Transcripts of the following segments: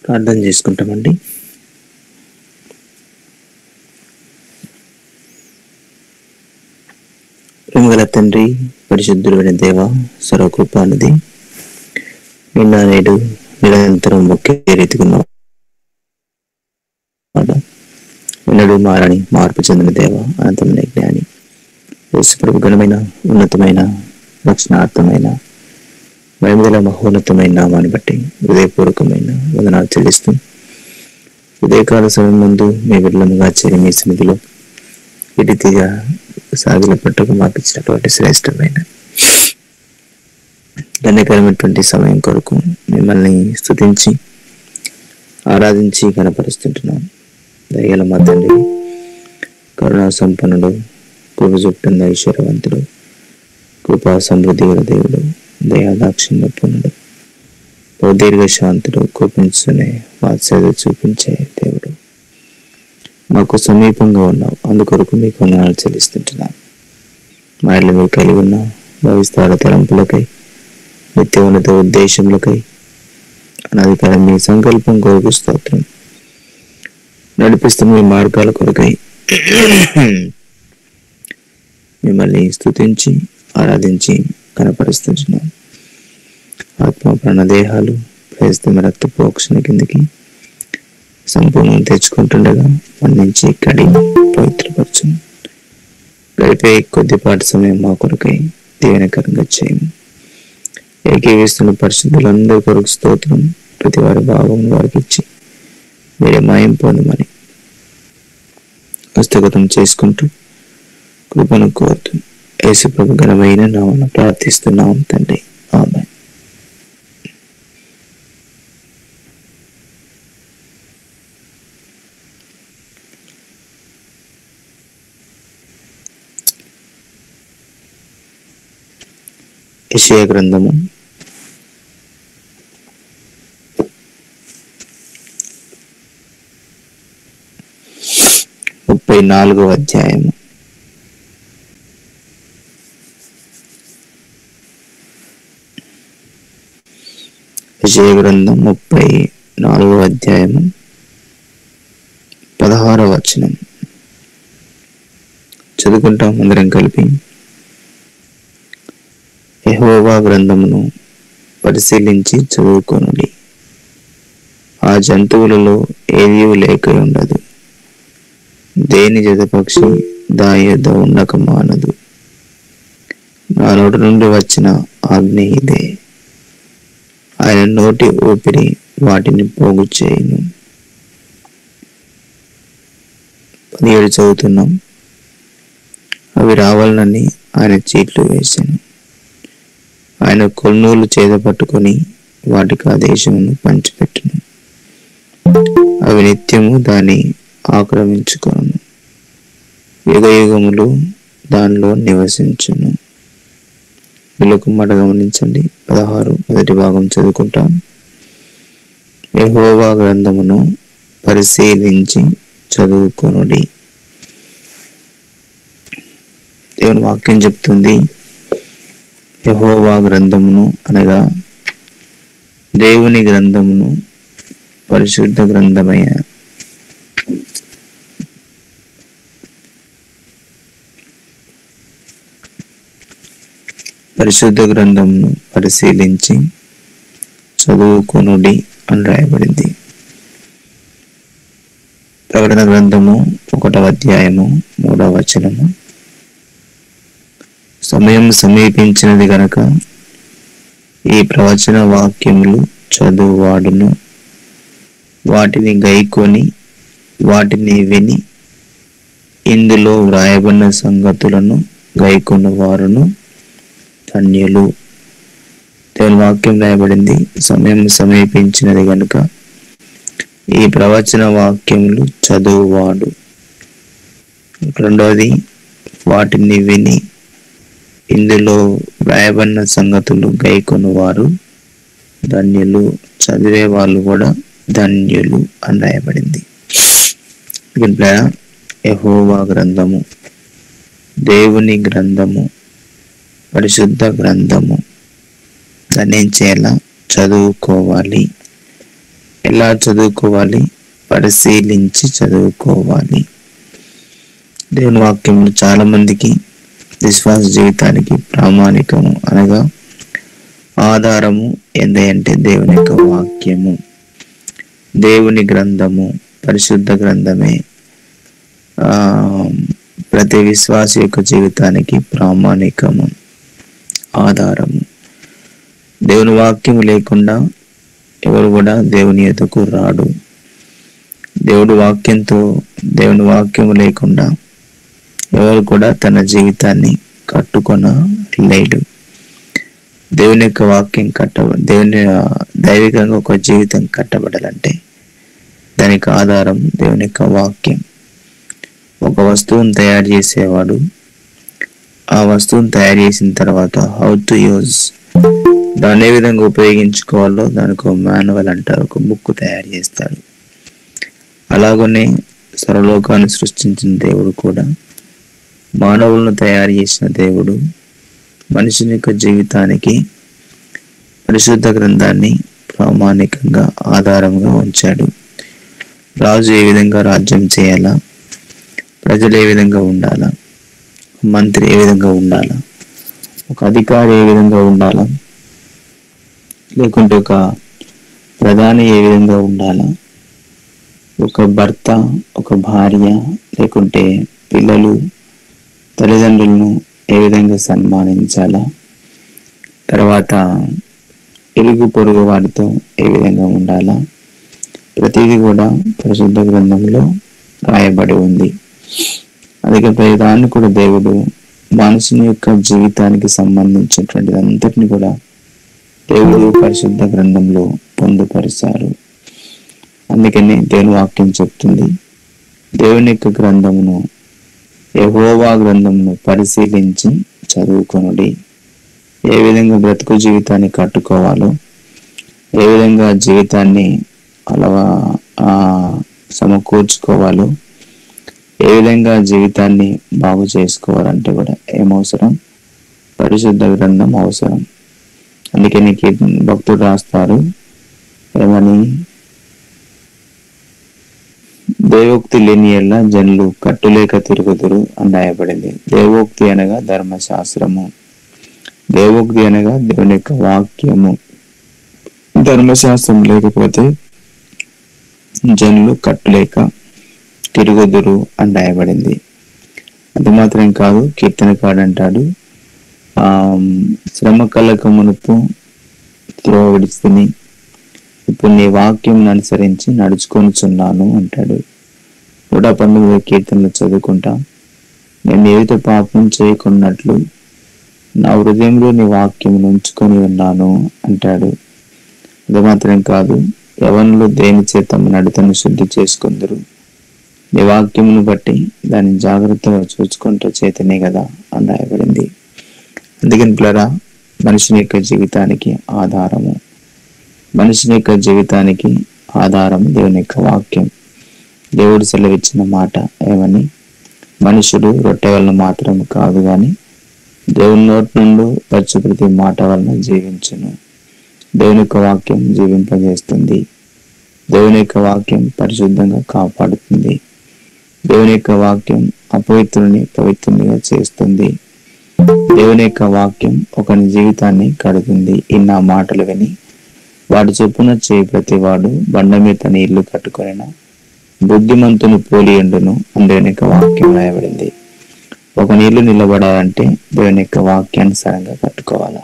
ప్రార్థన చేసుకుంటామండి ప్రేమగల తండ్రి పరిశుద్ధుడైన దేవ సర్వకృపానిది నిన్న నేడు నిరంతరం ఒకే రీతిగా ఉన్నావు ఎన్నడూ మారని మార్పు చెందిన దేవ అనంతమైన జ్ఞాని యేసుప్రభు ఘనమైన ఉన్నతమైన రక్షణార్థమైన మహిమగల మహోన్నతమైన నామాన్ని బట్టి హృదయపూర్వకమైన వందనాలు చెల్లిస్తూ ఉదయకాల సమయం ముందు మీ విడలముగా చేరి మీ సన్నిధిలో ఈ రీతిగా సాగుల పట్టుకు మాకు ఇచ్చినటువంటి శ్రేష్టమైన ధన్యకరమైనటువంటి సమయం కొరకు మిమ్మల్ని స్తుతించి ఆరాధించి కనపరుస్తుంటున్నాం దయ్యాల మా తండ్రి కరుణా సంపన్నుడు కృప చూపుతున్న ఐశ్వర్యవంతుడు కృపా సమృద్ధి గల దేవుడు దయాదాక్షిణ్య పూర్ణుడు ఓ దీర్ఘ శాంతుడు కోపించునే వాత్సల్య చూపించే దేవుడు మాకు సమీపంగా ఉన్నావు అందుకొరకు మీకు వందనాలు చెల్లిస్తుంటున్నాను మా ఇల్లు మీరు కలిగి ఉన్న భవిస్తార తలంపులకై నిత్య ఉన్నత ఉద్దేశములకై అనాధికారం మీ సంకల్పం కొరకు స్తోత్రం నడిపిస్తున్న మీ మార్గాల కొరకై మిమ్మల్ని స్తుతించి ఆరాధించి కనపరుస్తున్నాం ఆత్మ ప్రాణ దేహాలు ప్రస్తుతం రక్త ప్రోక్షణ కిందకి సంపూర్ణం తెచ్చుకుంటుండగా మన్నించి కడిగి పవిత్రపరచును గడిపే కొద్దిపాటి సమయం మా కొరకై దీవెనకరంగా చేయము ఏకీవిస్తున్న పరిస్థితులందరి కొరకు స్తోత్రం ప్రతి వారి భాగం వారికి ఇచ్చి మీరే మాయం పొందమని హస్తగతం చేసుకుంటూ కృపను కోరుతూ యేసుప్రభు ఘనమైన నామను ప్రార్థిస్తున్నాం తండ్రి ఆమె యెషయా గ్రంథము ముప్పై నాలుగో అధ్యాయము విజయ గ్రంథం ముప్పై నాలుగో అధ్యాయము పదహారవ వచనం చదువుకుంటాం అందరం కలిపి యెహోవా గ్రంథమును పరిశీలించి చదువుకొనుడి ఆ జంతువులలో ఏదీ లేక ఉండదు దేని జతపక్షి దాని యొద్ద ఉండక మానదు నా నోటి నుండి వచ్చిన ఆజ్ఞ ఇదే ఆయన నోటి ఊపిరి వాటిని పోగు చేయును పదిహేడు చదువుతున్నాం అవి రావాలని ఆయన చీట్లు వేశాను ఆయన కొన్నూలు చేత పట్టుకొని వాటికి ఆ దేశమును పంచిపెట్టును అవి నిత్యము దాన్ని ఆక్రమించుకొను యుగ యుగములు దానిలో నివసించును వీళ్ళకు మాట గమనించండి పదహారు మొదటి భాగం చదువుకుంటాం యెహోవా గ్రంథమును పరిశీలించి చదువుకొనుడి దేవుని వాక్యం చెప్తుంది యెహోవా గ్రంథమును అనగా దేవుని గ్రంథమును పరిశుద్ధ గ్రంథమైన పరిశుద్ధ గ్రంథమును పరిశీలించి చదువుకొనుడి అని రాయబడింది ప్రకటన గ్రంథము ఒకటవ అధ్యాయము మూడవ వచనము సమయం సమీపించినది గనక ఈ ప్రవచన వాక్యములు చదువువాడును వాటిని గైకొని వాటిని విని ఇందులో వ్రాయబడిన సంగతులను గైకొన్న వారును ధన్యులు దేవుని వాక్యం రాయబడింది సమయం సమీపించినది గనుక ఈ ప్రవచన వాక్యములు చదువువాడు రెండవది వాటిని విని ఇందులో వ్రాయబడిన సంగతులు గైకొని వారు ధన్యులు చదివే వాళ్ళు కూడా ధన్యులు అని రాయబడింది ఇట్లా యెహోవా గ్రంథము దేవుని గ్రంథము పరిశుద్ధ గ్రంథము దాన్ని ఏం చేయాలా చదువుకోవాలి ఎలా చదువుకోవాలి పరిశీలించి చదువుకోవాలి దేవుని వాక్యంలో చాలా మందికి విశ్వాస జీవితానికి ప్రామాణికము అనగా ఆధారము ఏందంటే దేవుని యొక్క వాక్యము దేవుని గ్రంథము పరిశుద్ధ గ్రంథమే ఆ ప్రతి విశ్వాస యొక్క జీవితానికి ప్రామాణికము ఆధారము దేవుని వాక్యము లేకుండా ఎవరు కూడా దేవుని ఎదుకు రాడు దేవుడు వాక్యంతో దేవుని వాక్యము లేకుండా ఎవరు కూడా తన జీవితాన్ని కట్టుకొన లేడు దేవుని యొక్క వాక్యం కట్ట దేవుని ఆ, దైవికంగా ఒక జీవితం కట్టబడాలంటే దానికి ఆధారం దేవుని యొక్క వాక్యం ఒక వస్తువును తయారు చేసేవాడు ఆ వస్తువును తయారు చేసిన తర్వాత హౌ టు యూజ్ దాన్ని ఏ విధంగా ఉపయోగించుకోవాలో దానికి ఒక మాన్యువల్ అంటారు ఒక బుక్ తయారు చేస్తాడు అలాగనే సర్వలోకాన్ని సృష్టించిన దేవుడు కూడా మానవులను తయారు చేసిన దేవుడు మనిషిని యొక్క జీవితానికి పరిశుద్ధ గ్రంథాన్ని ప్రామాణికంగా ఆధారంగా ఉంచాడు రాజు ఏ విధంగా రాజ్యం చేయాలా ప్రజలు ఏ విధంగా ఉండాలా మంత్రి ఏ విధంగా ఉండాలా ఒక అధికారి ఏ విధంగా ఉండాలా లేకుంటే ఒక ప్రధాని ఏ విధంగా ఉండాలా ఒక భర్త ఒక భార్య లేకుంటే పిల్లలు తల్లిదండ్రులను ఏ విధంగా సన్మానించాలా తర్వాత ఇరుగు పొరుగు వారితో ఏ విధంగా ఉండాలా ప్రతిదీ కూడా పరిశుద్ధ గ్రంథంలో రాయబడి ఉంది అందుకే ప్రతిదాన్ని కూడా దేవుడు మనుషుని యొక్క జీవితానికి సంబంధించినటువంటిది అంతటిని కూడా దేవుడు పరిశుద్ధ గ్రంథంలో పొందుపరిచారు అందుకని దేవుని వాక్యం చెప్తుంది దేవుని యొక్క గ్రంథమును యెహోవా గ్రంథమును పరిశీలించి చదువుకొనుడి ఏ విధంగా బ్రతుకు జీవితాన్ని కట్టుకోవాలో ఏ విధంగా జీవితాన్ని అలవా ఆ, సమకూర్చుకోవాలో ఏ విధంగా జీవితాన్ని బాగు చేసుకోవాలంటే కూడా ఏమవసరం పరిశుద్ధ గ్రంథం అవసరం అందుకని కీర్తన భక్తుడు రాస్తారు ఏమని దేవోక్తి లేని ఎల్ల జనులు కట్టులేక తిరుగుదురు అని రాయబడింది దేవోక్తి అనగా ధర్మశాస్త్రము దేవోక్తి అనగా దేవుని యొక్క వాక్యము ధర్మశాస్త్రం లేకపోతే జనులు కట్టులేక తిరుగుదురు అని రాయబడింది అది మాత్రం కాదు కీర్తనకాడు అంటాడు ఆ శ్రమ కలక మునుపు త్రోవ విడిచితిని ఇప్పుడు నీ వాక్యం అనుసరించి నడుచుకొనిచున్నాను అంటాడు నూట పంతొమ్మిది కీర్తనలు చదువుకుంటా నేను ఏదో పాపం చేయకున్నట్లు నా హృదయంలో నీ వాక్యం ఉంచుకొని ఉన్నాను అంటాడు అది మాత్రం కాదు యవనులు దేని చేత నడతను శుద్ధి చేసుకుందరు నీ వాక్యమును బట్టి దాన్ని జాగ్రత్తగా చూసుకుంటూ చేతనే కదా అని రాయబడింది అందుకని పిల్లరా మనిషిని యొక్క జీవితానికి ఆధారము మనిషిని యొక్క జీవితానికి ఆధారం దేవుని యొక్క వాక్యం దేవుడు సెలవిచ్చిన మాట ఏమని మనుషుడు రొట్టె వలన మాత్రం కాదు గాని దేవుని నోటి నుండి వచ్చు ప్రతి మాట వలన జీవించును దేవుని యొక్క వాక్యం జీవింపజేస్తుంది దేవుని యొక్క వాక్యం పరిశుద్ధంగా కాపాడుతుంది దేవుని యొక్క వాక్యం అపవిత్రుని పవిత్రునిగా చేస్తుంది దేవుని యొక్క వాక్యం ఒకని జీవితాన్ని కడుతుంది ఇన్న మాటలు విని వాడు చొప్పున చేయి ప్రతివాడు బండ మీద తన ఇల్లు కట్టుకొనిన బుద్ధిమంతుని పోలి ఉండును అని దేవుని యొక్క వాక్యం రాయబడింది ఒక నీళ్లు నిలబడాలంటే దేవుని యొక్క వాక్యానుసారంగా కట్టుకోవాలా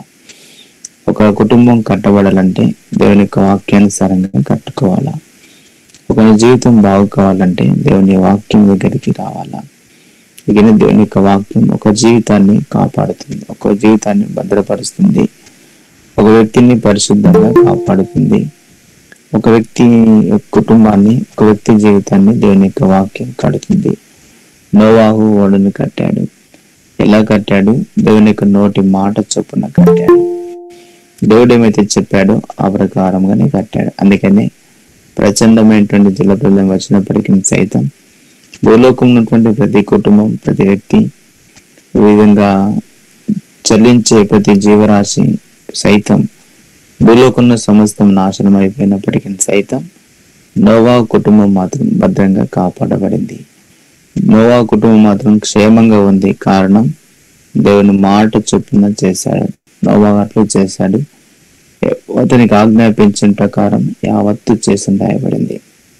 ఒక కుటుంబం కట్టబడాలంటే దేవుని యొక్క వాక్యానుసారంగా కట్టుకోవాలా ఒక జీవితం బాగు కావాలంటే దేవుని వాక్యం దగ్గరికి రావాలా ఇక దేవుని యొక్క వాక్యం ఒక జీవితాన్ని కాపాడుతుంది ఒక జీవితాన్ని భద్రపరుస్తుంది ఒక వ్యక్తిని పరిశుద్ధంగా కాపాడుతుంది ఒక వ్యక్తి కుటుంబాన్ని ఒక వ్యక్తి జీవితాన్ని దేవుని యొక్క వాక్యం కడుతుంది నోవాహు ఓడను కట్టాడు ఎలా కట్టాడు దేవుని యొక్క నోటి మాట చొప్పున కట్టాడు దేవుడు ఏమైతే చెప్పాడో ఆ ప్రకారంగానే కట్టాడు అందుకనే ప్రచండమైనటువంటి జలప్రలయం వచ్చినప్పటికీ సైతం భూలోకం ఉన్నటువంటి ప్రతి కుటుంబం ప్రతి వ్యక్తి ఈ విధంగా చలించే ప్రతి జీవరాశి సైతం భూలోకంలో సమస్తం నాశనం అయిపోయినప్పటికీ సైతం నోవా కుటుంబం మాత్రం భద్రంగా కాపాడబడింది నోవా కుటుంబం మాత్రం క్షేమంగా ఉంది కారణం దేవుని మాట చొప్పున చేశాడు నోవా అట్లు చేశాడు అతనికి ఆజ్ఞాపించిన ప్రకారం యావత్తు చేసి రాయబడింది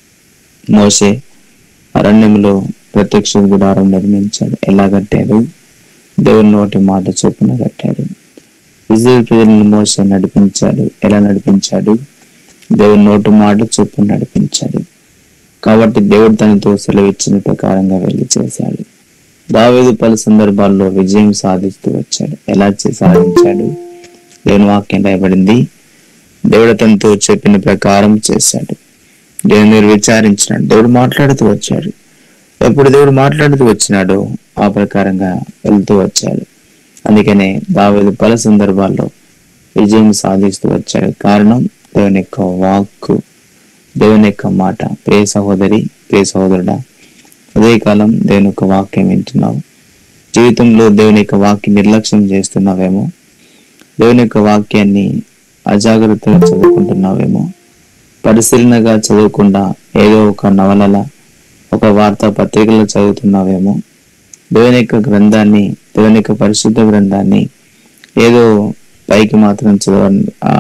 మోసే అరణ్యంలో ప్రత్యక్ష గుడారం నిర్మించాడు ఎలా కట్టాడు దేవుని నోటి మాట చొప్పున కట్టాడు ఇజ్రాయల్ ప్రజలను మోసే నడిపించాడు ఎలా నడిపించాడు దేవుని నోటి మాట చొప్పున నడిపించాడు కాబట్టి దేవుడు తనతో సెలవిచ్చిన ప్రకారంగా వెళ్ళి చేశాడు దావేదు పలు సందర్భాల్లో విజయం సాధిస్తూ వచ్చాడు ఎలా చే- సాధించాడు దేవుని వాక్యం రాయబడింది దేవుడు తనతో చెప్పిన ప్రకారం చేశాడు దేవుని మీరు విచారించినాడు దేవుడు మాట్లాడుతూ వచ్చాడు ఎప్పుడు దేవుడు మాట్లాడుతూ వచ్చినాడో ఆ ప్రకారంగా వెళ్తూ వచ్చాడు అందుకనే దావేదు పలు సందర్భాల్లో విజయం సాధిస్తూ వచ్చాడు కారణం దేవుని యొక్క వాక్కు దేవుని యొక్క మాట ప్రియ సహోదరి ప్రియ సహోదరుడా ఉదయకాలం దేవుని యొక్క వాక్యం వింటున్నావు జీవితంలో దేవుని యొక్క వాక్యం నిర్లక్ష్యం చేస్తున్నావేమో దేవుని యొక్క వాక్యాన్ని అజాగ్రత్తగా చదువుకుంటున్నావేమో పరిశీలనగా చదవకుండా ఏదో ఒక నవలల ఒక వార్తా పత్రికలో చదువుతున్నావేమో దేవుని యొక్క గ్రంథాన్ని దేవుని యొక్క పరిశుద్ధ గ్రంథాన్ని ఏదో పైకి మాత్రం చదవ ఆ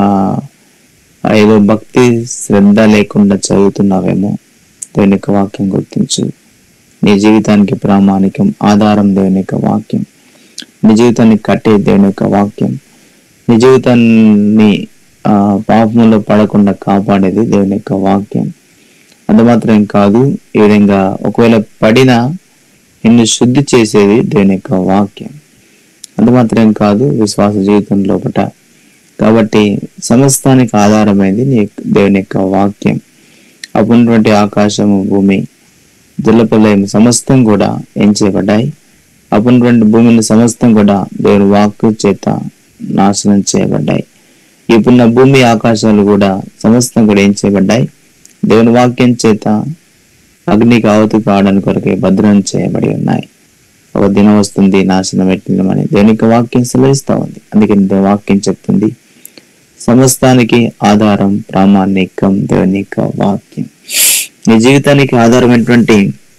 ఆ ఏదో భక్తి శ్రద్ధ లేకుండా చదువుతున్నావేమో దేవుని యొక్క వాక్యం గుర్తించు నీ జీవితానికి ప్రామాణికం ఆధారం దేవుని యొక్క వాక్యం నీ జీవితాన్ని కట్టే దేవుని యొక్క వాక్యం నీ జీవితాన్ని ఆ పాపంలో పడకుండా కాపాడేది దేవుని యొక్క వాక్యం అంత మాత్రం కాదు ఈ విధంగా ఒకవేళ పడినా నిన్ను శుద్ధి చేసేది దేవుని యొక్క వాక్యం అంత మాత్రం కాదు విశ్వాస జీవితం లోపట కాబట్టి సమస్తానికి ఆధారమైంది నీ దేవుని యొక్క వాక్యం అప్పుడున్నటువంటి ఆకాశము భూమి దుల్లపలయం సమస్తం కూడా ఏం చేయబడ్డాయి అప్పుడున్నటువంటి భూమిని సమస్తం కూడా దేవుని వాక్కు చేత నాశనం చేయబడ్డాయి ఇప్పుడున్న భూమి ఆకాశాలు కూడా సమస్తం కూడా ఏం చేయబడ్డాయి దేవుని వాక్యం చేత అగ్నికి ఆవతి కావడానికి కొరకే భద్రం చేయబడి ఉన్నాయి ఒక దినం వస్తుంది నాశనం పెట్టిందని దేవుని యొక్క వాక్యం సెలవిస్తా ఉంది అందుకని దేవుని వాక్యం చెప్తుంది సమస్తానికి ఆధారం ప్రామాణికం దేవుని యొక్క వాక్యం నీ జీవితానికి ఆధారమైనటువంటి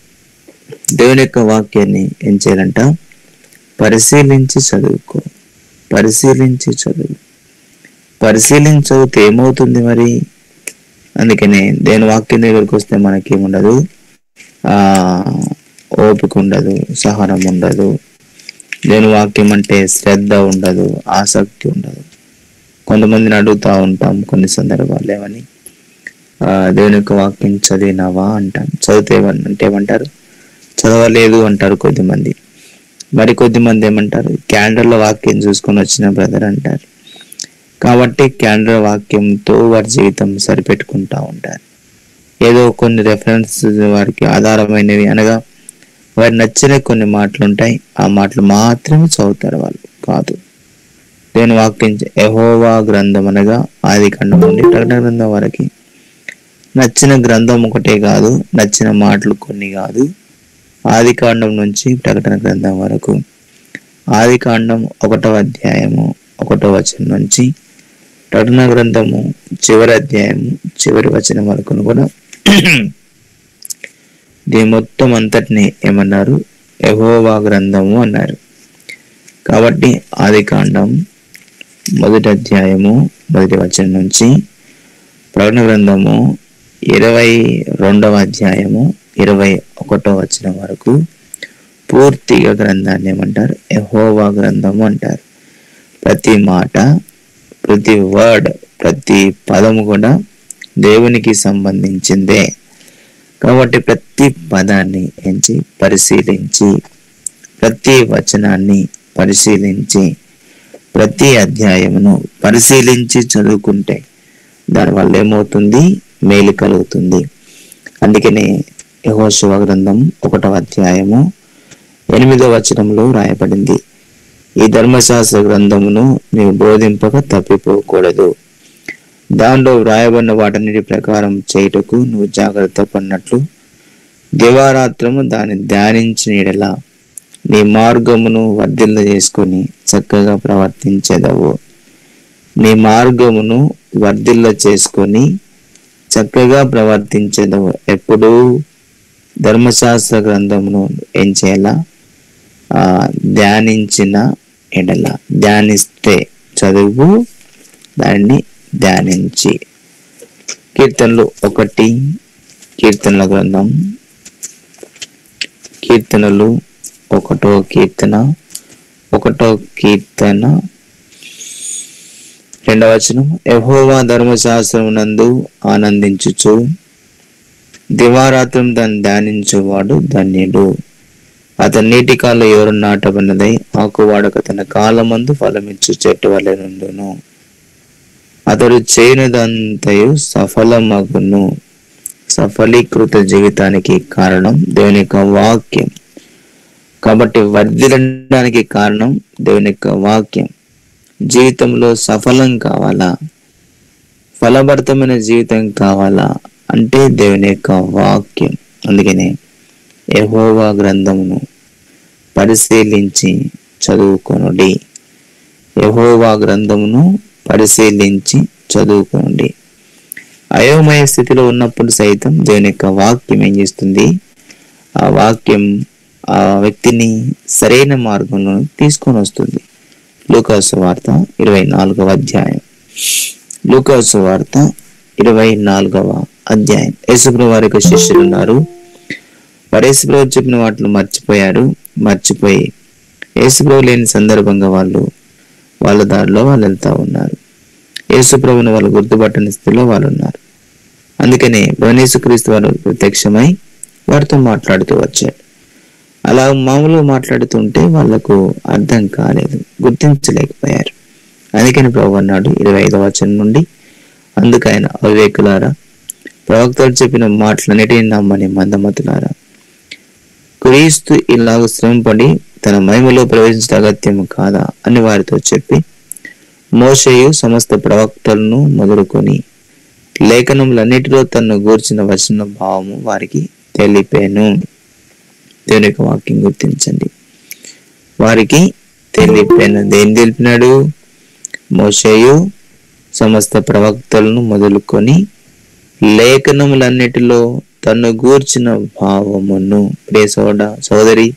దేవుని యొక్క వాక్యాన్ని ఏం చేయాలంట పరిశీలించి చదువుకో పరిశీలించి చదువు పరిశీలించి చదివితే ఏమవుతుంది మరి అందుకనే దేవుని వాక్యం దగ్గరికి వస్తే మనకి ఏముండదు ఆ ఓపిక ఉండదు సహనం ఉండదు దేవుని వాక్యం అంటే శ్రద్ధ ఉండదు ఆసక్తి ఉండదు కొంతమందిని అడుగుతా ఉంటాం కొన్ని సందర్భాలు ఏమని ఆ, దేవుని యొక్క వాక్యం చదివినావా అంటాం చదివితే ఏమన్- అంటే ఏమంటారు చదవలేదు అంటారు కొద్దిమంది మరి కొద్దిమంది ఏమంటారు క్యాలెండర్లో వాక్యం చూసుకొని వచ్చిన బ్రదర్ అంటారు కాబట్టి క్యాలెండర్ వాక్యంతో వారి జీవితం సరిపెట్టుకుంటా ఉంటారు ఏదో కొన్ని రెఫరెన్స్ వారికి ఆధారమైనవి అనగా వారి నచ్చిన కొన్ని మాటలు ఉంటాయి ఆ మాటలు మాత్రమే చదువుతారు వాళ్ళు కాదు దేని వాక్యం ఎహోవా గ్రంథం అనగా ఆది ఖండం నుండి ప్రకటన గ్రంథం వరకు నచ్చిన గ్రంథం ఒకటే కాదు నచ్చిన మాటలు కొన్ని కాదు ఆది కాండం నుంచి ప్రకటన గ్రంథం వరకు ఆది కాండం ఒకటో అధ్యాయము ఒకటో వచనం నుంచి ప్రకటన గ్రంథము చివరి అధ్యాయము చివరి వచనం వరకు కూడా దీని మొత్తం అంతటిని ఏమన్నారు యెహోవా గ్రంథము అన్నారు కాబట్టి ఆది కాండం మొదటి అధ్యాయము మొదటి వచనం నుంచి ప్రకటన గ్రంథము ఇరవై రెండవ అధ్యాయము ఇరవై ఒకటో వచనం వరకు పూర్తిగా గ్రంథాన్ని ఏమంటారు యెహోవా గ్రంథము అంటారు ప్రతి మాట ప్రతి వర్డ్ ప్రతి పదము కూడా దేవునికి సంబంధించిందే కాబట్టి ప్రతి పదాన్ని ఎంచి పరిశీలించి ప్రతి వచనాన్ని పరిశీలించి ప్రతి అధ్యాయమును పరిశీలించి చదువుకుంటే దానివల్ల ఏమవుతుంది మేలు కలుగుతుంది అందుకనే యహోశివ గ్రంథం ఒకటవ అధ్యాయము ఎనిమిదవ వచనంలో రాయబడింది ఈ ధర్మశాస్త్ర గ్రంథమును నీవు బోధింపక తప్పిపోకూడదు దానిలో వ్రాయబడిన వాటన్నిటి ప్రకారం చేయుటకు నువ్వు జాగ్రత్త పడినట్లు దివారాత్రము దాన్ని ధ్యానించిన ఎడల నీ మార్గమును వర్ధిల్ల చేసుకొని చక్కగా ప్రవర్తించేదవు నీ మార్గమును వర్ధిల్ల చేసుకొని చక్కగా ప్రవర్తించదవు ఎప్పుడు ధర్మశాస్త్ర గ్రంథమును ఏం చేయాలా ఆ, ధ్యానించిన ఎడల ధ్యానిస్తే చదువు దాన్ని ధ్యానించి కీర్తనలు ఒకటి కీర్తనల గ్రంథం కీర్తనలు ఒకటో కీర్తన ఒకటో కీర్తన రెండవ వచనం యెహోవా ధర్మశాస్త్రం నందు ఆనందించుచు దివారాత్రం దాన్ని ధ్యానించువాడు ధన్యుడు అతని నీటి కాలు ఎవరు నాటబడినదై ఆకు వాడక తన కాలమందు ఫలమిచ్చు చెట్టు వలె నుండును అతడు చేయనిదంతయు సఫలమగును సఫలీకృత జీవితానికి కారణం దేవుని యొక్క వాక్యం కాబట్టి వర్ధిల్లడానికి కారణం దేవుని యొక్క వాక్యం జీవితంలో సఫలం కావాలా ఫలభరితమైన జీవితం కావాలా అంటే దేవుని యొక్క వాక్యం అందుకనే యెహోవా గ్రంథమును పరిశీలించి చదువుకొనుడి యెహోవా గ్రంథమును పరిశీలించి చదువుకోండి అయోమయ స్థితిలో ఉన్నప్పుడు సైతం దేవుని యొక్క వాక్యం ఏం చేస్తుంది ఆ వాక్యం ఆ వ్యక్తిని సరైన మార్గంలో తీసుకొని వస్తుంది లూకాసు వార్త ఇరవై నాలుగవ అధ్యాయం లూకాసు వార్త ఇరవై నాలుగవ అధ్యాయం యేసుప్రభు వారి యొక్క శిష్యులు ఉన్నారు వారు యేసుప్రభు చెప్పిన వాటిని మర్చిపోయారు మర్చిపోయి యేసుప్రభు లేని సందర్భంగా వాళ్ళు వాళ్ళ దారిలో వాళ్ళు వెళ్తా ఉన్నారు యేసుప్రభుని వాళ్ళు గుర్తుపట్టని స్థితిలో వాళ్ళు ఉన్నారు అందుకనే క్రీస్తు వారు ప్రత్యక్షమై వారితో మాట్లాడుతూ వచ్చాడు అలా మామూలుగా మాట్లాడుతుంటే వాళ్లకు అర్థం కాలేదు గుర్తించలేకపోయారు అందుకని ప్రభు అన్నాడు ఇరవై ఐదవ వచనం నుండి అందుకు ఆయన అవివేకులారా ప్రవక్తలు చెప్పిన మాటలన్నిటిని నమ్మని మందమతులారా క్రీస్తు ఇలాగ శ్రమపడి తన మహిమలో ప్రవేశించే అగత్యం కాదా అని వారితో చెప్పి మోషయు సమస్త ప్రవక్తలను మొదలుకొని లేఖనములన్నిటిలో తను గూర్చిన వచన భావము వారికి తెలిపాను దేవుని యొక్క వాక్యం గుర్తించండి వారికి తెలిపాను దేని తెలిపినాడు మోషయు సమస్త ప్రవక్తలను మొదలుకొని లేఖనములన్నిటిలో తను గూర్చిన భావమును ప్రియ సోడ సోదరి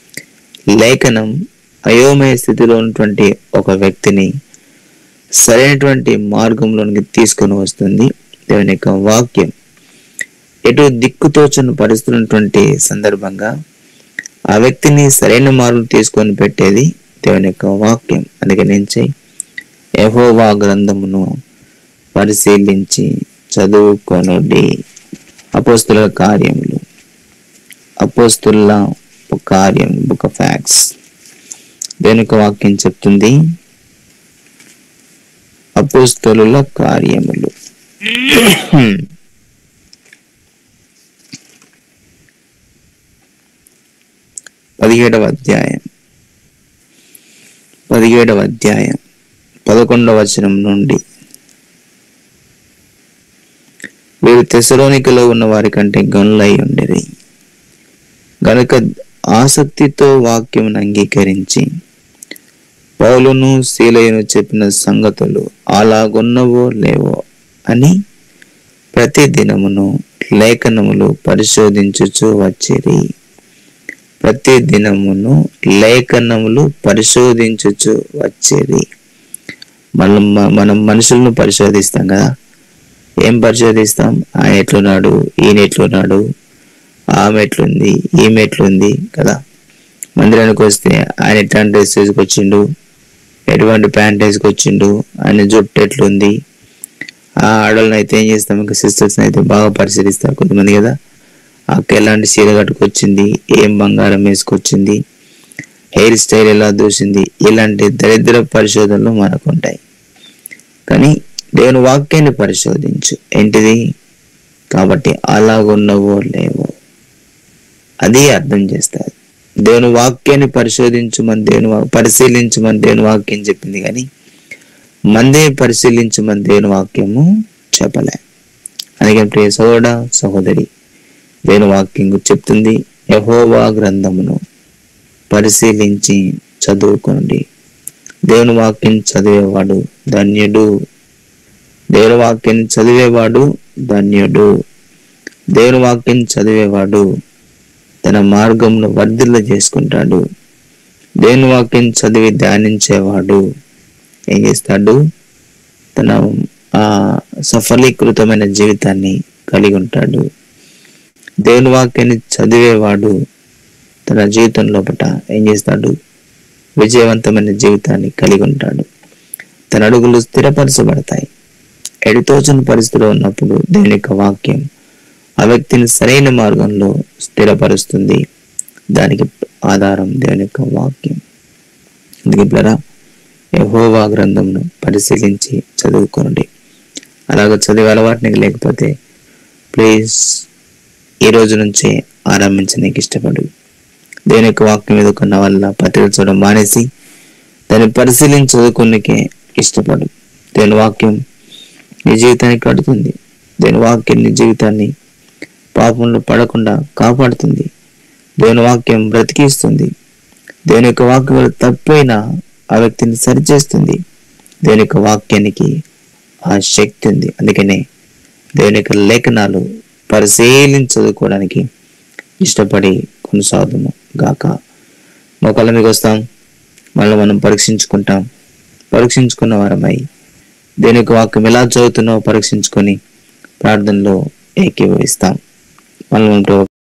లేఖనం అయోమయ స్థితిలో ఉన్నటువంటి ఒక వ్యక్తిని సరైనటువంటి మార్గంలోనికి తీసుకొని వస్తుంది దేవుని యొక్క వాక్యం ఎటు దిక్కుతోచని పరిస్థితున్నటువంటి సందర్భంగా ఆ వ్యక్తిని సరైన మార్గం తీసుకొని పెట్టేది దేవుని యొక్క వాక్యం అందుకే నుంచి యెహోవా గ్రంథమును పరిశీలించి చదువుకొనుడి అపోస్తుల కార్యములు అపోస్తుల కార్యం బుక్ ఆఫ్ ఫ్యాక్స్ దేని యొక్క వాక్యం చెప్తుంది అపోస్తలుల కార్యములు పదిహేడవ అధ్యాయం పదిహేడవ అధ్యాయం పదకొండవ వచనం నుండి వీరు తెసలోనికలో ఉన్న వారి కంటే గనులై ఉండేది గనుక ఆసక్తితో వాక్యమును అంగీకరించి పౌలును శీలయును చెప్పిన సంగతులు అలాగున్నవో లేవో అని ప్రతి దినమును లేఖనములు పరిశోధించుచు వచ్చిరి ప్రతి దినమును లేఖనములు పరిశోధించుచు వచ్చేది మనం మనం మనుషులను పరిశోధిస్తాం కదా ఏం పరిశోధిస్తాం ఆయన ఎట్లున్నాడు ఈయన ఎట్లున్నాడు ఆమె ఎట్లుంది ఈమె ఎట్లుంది కదా మందిరానికి వస్తే ఆయన ఎట్లాంటి డ్రెస్ వేసుకొచ్చిండు ఎటువంటి ప్యాంట్ వేసుకొచ్చిండు ఆయన జుట్టు ఎట్లుంది ఆ ఆడవాళ్ళని అయితే ఏం చేస్తాం ఇంకా సిస్టర్స్ అయితే బాగా పరిశీలిస్తారు కొంతమంది కదా అక్క ఎలాంటి చీర కట్టుకొచ్చింది ఏం బంగారం వేసుకొచ్చింది హెయిర్ స్టైల్ ఎలా దూసింది ఇలాంటి దరిద్ర పరిశోధనలు మనకు ఉంటాయి కానీ దేవుని వాక్యాన్ని పరిశోధించు ఏంటిది కాబట్టి అలాగున్నవో లేవో అది అర్థం చేస్తారు దేవుని వాక్యాన్ని పరిశోధించమని దేవుని వా- పరిశీలించమని దేవుని వాక్యం చెప్పింది కానీ మందే పరిశీలించమని దేవుని వాక్యము చెప్పలే అందుకే ప్రియ సోదర సహోదరి దేవుని వాక్యం గురించి చెప్తుంది యహోవా గ్రంథమును పరిశీలించి చదువుకోండి దేవుని వాక్యం చదివేవాడు ధన్యుడు దేవుని వాక్యాన్ని చదివేవాడు ధన్యుడు దేవుని వాక్యం చదివేవాడు తన మార్గంను వర్ధిల్ల చేసుకుంటాడు దేవుని వాక్యం చదివి ధ్యానించేవాడు ఏం చేస్తాడు తన ఆ సఫలీకృతమైన జీవితాన్ని కలిగి ఉంటాడు దేవుని వాక్యాన్ని చదివేవాడు తన జీవితం లోపల ఏం చేస్తాడు విజయవంతమైన జీవితాన్ని కలిగి ఉంటాడు తన అడుగులు స్థిరపరచబడతాయి ఎడితోచని పరిస్థితిలో ఉన్నప్పుడు దేవుని యొక్క వాక్యం ఆ వ్యక్తిని సరైన మార్గంలో స్థిరపరుస్తుంది దానికి ఆధారం దేవుని యొక్క వాక్యం అందుకే పిల్లరా యెహోవా గ్రంథంను పరిశీలించి చదువుకోండి అలాగ చదివే అలవాటు నీకు లేకపోతే ప్లీజ్ ఈ రోజు నుంచే ఆరంభించడానికి ఇష్టపడు దేవుని యొక్క వాక్యం ఎదుర్కొన్న వల్ల పత్రిక చూడడం మానేసి దాన్ని పరిశీలించి చదువుకునేకే ఇష్టపడు దేవుని వాక్యం నీ జీవితాన్ని కడుతుంది దేవుని వాక్యం నీ జీవితాన్ని పాపంలో పడకుండా కాపాడుతుంది దేవుని వాక్యం బ్రతికిస్తుంది దేవుని యొక్క వాక్యం వల్ల తప్పైన ఆ వ్యక్తిని సరిచేస్తుంది దేవుని యొక్క వాక్యానికి ఆ శక్తి ఉంది అందుకనే దేవుని యొక్క లేఖనాలు పరిశీలించి చదువుకోవడానికి ఇష్టపడి కొనసాగుదాము గాక మోకాళ్ళ మీకు వస్తాం మళ్ళీ మనం పరీక్షించుకుంటాం పరీక్షించుకున్న వారమై దేని యొక్క వాక్యం ఎలా చదువుతున్నావో పరీక్షించుకొని ప్రార్థనలో ఏకీభవిస్తాం మళ్ళీ